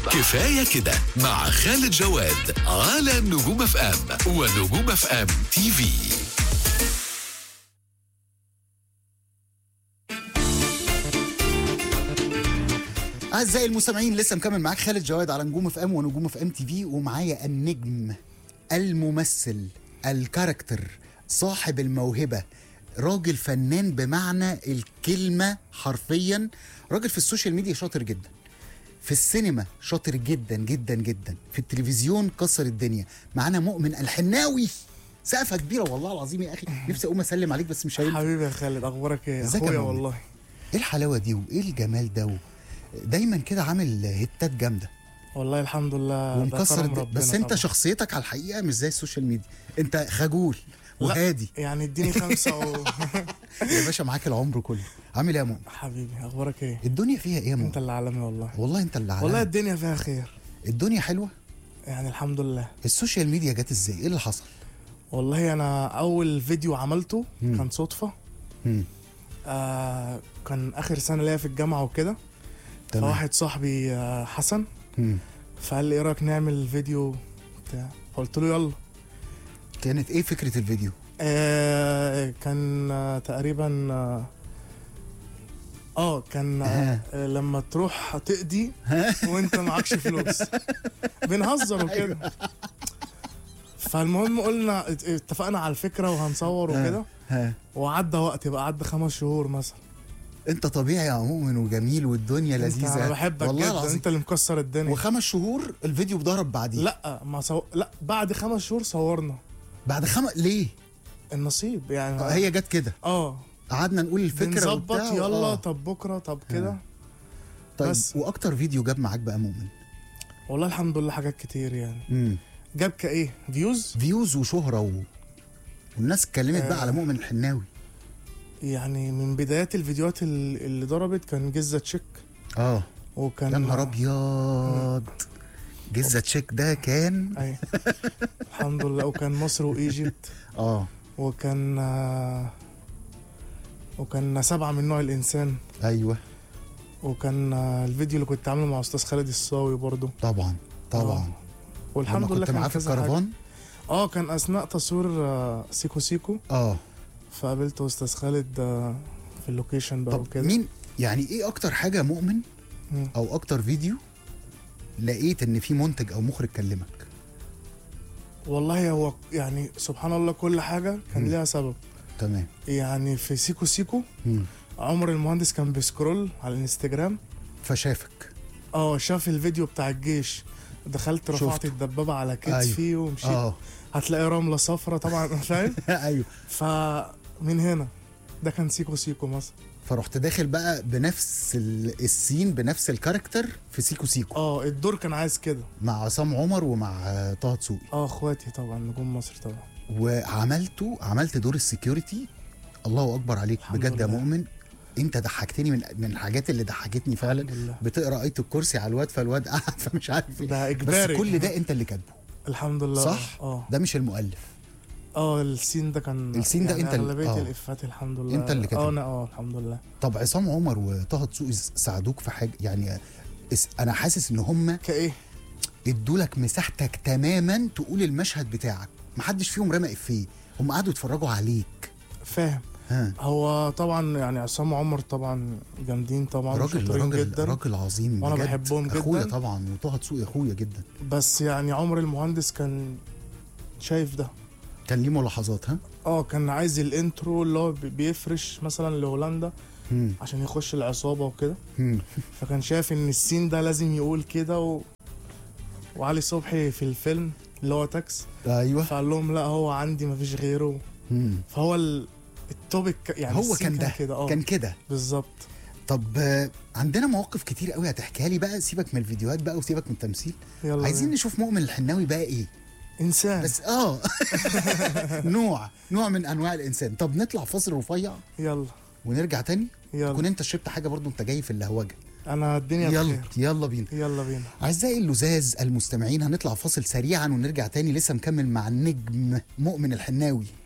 كفاية كده مع خالد جواد على نجوم اف ام ونجوم اف ام تي في اعزائي المستمعين لسه مكمل معاك خالد جواد على نجوم اف ام ونجوم اف ام تي في ومعايا النجم الممثل الكاركتر صاحب الموهبه راجل فنان بمعنى الكلمه حرفيا راجل في السوشيال ميديا شاطر جدا في السينما شاطر جدا جدا جدا في التلفزيون كسر الدنيا معانا مؤمن الحناوي سقفه كبيره والله العظيم يا اخي نفسي اقوم اسلم عليك بس مش هينفع حبيبي يا خالد اخبارك ايه ازيك يا اخويا مؤمن؟ والله ايه الحلاوه دي وايه الجمال ده و... دايما كده عامل هيتات جامده والله الحمد لله ده ومكسر كرم الد... ربنا بس انت طبعا. شخصيتك على الحقيقه مش زي السوشيال ميديا انت خجول لا. وهادي يعني اديني خمسة و... يا باشا معاك العمر كله عامل ايه يا مؤمن حبيبي اخبارك ايه الدنيا فيها ايه يا انت مؤمن اللي عالمي والله والله انت اللي والله على الدنيا فيها خير الدنيا حلوه يعني الحمد لله السوشيال ميديا جت ازاي ايه اللي حصل والله انا اول فيديو عملته مم. كان صدفة مم. آه كان اخر سنة ليا في الجامعة وكده تمام فواحد صاحبي آه حسن مم. فقال لي ايه رايك نعمل فيديو بتاع فقلت له يلا كانت ايه فكره الفيديو آه كان آه تقريبا اه, آه كان ها. آه لما تروح تقضي وانت معكش فلوس بنهزر وكده فالمهم قلنا ات- اتفقنا على الفكره وهنصور وكده ها وعدى وقت بقى عدى خمس شهور مثلا انت طبيعي يا مؤمن وجميل والدنيا انت لذيذه انا بحبك والله جدا العظيم انت اللي مكسر الدنيا وخمس شهور الفيديو ضرب بعديه لا ما صو... لا بعد خمس شهور صورنا بعد خمس ليه النصيب يعني آه، هي جت كده اه قعدنا نقول الفكره بنظبط وبتاع يلا آه. طب بكره طب كده طيب بس. واكتر فيديو جاب معاك بقى مؤمن والله الحمد لله حاجات كتير يعني امم جاب كايه فيوز فيوز وشهره و... والناس اتكلمت بقى آه. على مؤمن الحناوي يعني من بدايات الفيديوهات ال- اللي ضربت كان جزة تشيك اه وكان يا نهار ابيض جزة تشيك ده كان اي الحمد لله وكان مصر وايجيبت اه وكان آه، وكان سبعة من نوع الإنسان ايوه وكان آه، الفيديو اللي كنت عامله مع أستاذ خالد الصاوي برضو طبعا طبعا آه. والحمد لما لله كنت كان معاه في كذا حاجة. الكرفان اه كان أثناء تصوير آه، سيكو سيكو اه فقابلت أستاذ خالد آه، في اللوكيشن بقى طب وكده مين يعني ايه اكتر حاجه مؤمن مم. او اكتر فيديو لقيت ان في منتج او مخرج كلمك والله هو يعني سبحان الله كل حاجة كان مم. ليها سبب تمام يعني في سيكو سيكو مم. عمر المهندس كان بيسكرول على الانستجرام فشافك اه شاف الفيديو بتاع الجيش دخلت رفعت شفته. الدبابة على كتفي ومشيت اه هتلاقي رملة صفرة طبعا فاهم ايوه فمن هنا ده كان سيكو سيكو مثلا فرحت داخل بقى بنفس ال- السين بنفس الكاركتر في سيكو سيكو اه الدور كان عايز كده مع عصام عمر ومع آه، طه دسوقي اه اخواتي طبعا نجوم مصر طبعا وعملته عملت دور السكيورتي الله اكبر عليك الحمد بجد يا لله. مؤمن انت ضحكتني من من الحاجات اللي ضحكتني فعلا الحمد لله بتقرا ايه الكرسي على الواد فالواد قاعد فمش عارف ايه ده بس اجباري كل ده انت اللي كاتبه الحمد لله صح؟ اه ده مش المؤلف اه السين ده كان السين ده يعني انت ال- اغلبيه آه. الافات الحمد لله انت اللي كاتب. اه انا اه الحمد لله طب عصام عمر وطه دسوقي ساعدوك في حاجه يعني اس- انا حاسس ان هم كايه ادوا لك مساحتك تماما تقول المشهد بتاعك محدش فيهم رمى افيه هم قعدوا يتفرجوا عليك فاهم ها هو طبعا يعني عصام عمر طبعا جامدين طبعا راجل شاطرين راجل جدا راجل عظيم وأنا بجد. بحبهم اخويا جداً. طبعا وطه دسوقي اخويا جدا بس يعني عمر المهندس كان شايف ده كان ليه ملاحظات ها اه كان عايز الانترو اللي هو بي- بيفرش مثلا لهولندا مم. عشان يخش العصابه وكده مم. فكان شايف ان السين ده لازم يقول كده و... وعلي صبحي في الفيلم اللي هو تاكس ايوه فقال لهم لا هو عندي مفيش غيره مم. فهو ال... التوبيك يعني هو السين كان ده كده اه كان كده بالظبط طب آه، عندنا مواقف كتير قوي هتحكيها لي بقى سيبك من الفيديوهات بقى وسيبك من التمثيل يلا عايزين بينا. نشوف مؤمن الحناوي بقى ايه انسان بس اه نوع نوع من انواع الانسان طب نطلع فاصل رفيع يلا ونرجع تاني يلا تكون انت شربت حاجه برضو انت جاي في اللهوجه انا الدنيا يلا بخير يلا بينا يلا بينا اعزائي اللزاز المستمعين هنطلع فاصل سريعا ونرجع تاني لسه مكمل مع النجم مؤمن الحناوي